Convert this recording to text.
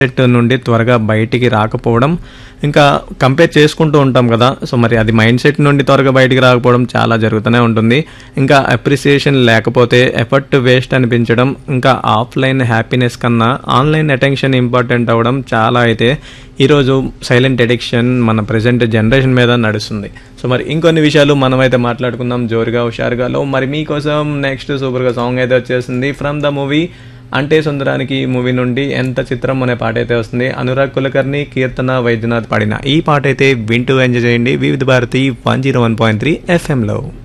set నుండి త్వరగా బయటికి రాకపోవడం ఇంకా కంపేర్ చేసుకుంటూ ఉంటాం కదా సో మరి అది మైండ్ సెట్ నుండి త్వరగా బయటికి రాకపోవడం చాలా జరుగుతూనే ఉంటుంది ఇంకా అప్రిసియేషన్ లేకపోతే ఎఫర్ట్ వేస్ట్ అనిపించడం ఇంకా ఆఫ్లైన్ హ్యాపీనెస్ కన్నా ఆన్లైన్ అటెన్షన్ ఇంపార్టెంట్ అవ్వడం చాలా అయితే ఈరోజు సైలెంట్ ఎడిక్షన్ మన ప్రజెంట్ జనరేషన్ మీద నడుస్తుంది సో మరి ఇంకొన్ని విషయాలు మనమైతే మాట్లాడుకుందాం జోరుగా హుషారుగాలో మరి మీకోసం నెక్స్ట్ సూపర్గా సాంగ్ అయితే వచ్చేసింది ఫ్రమ్ ద మూవీ అంటే సుందరానికి మూవీ నుండి ఎంత చిత్రం అనే పాట అయితే వస్తుంది అనురాగ్ కులకర్ణి కీర్తన వైద్యనాథ్ పాడిన ఈ పాట అయితే వింటూ ఎంజాయ్ చేయండి Vividh Bharati one zero one point three ఎఫ్ఎంలో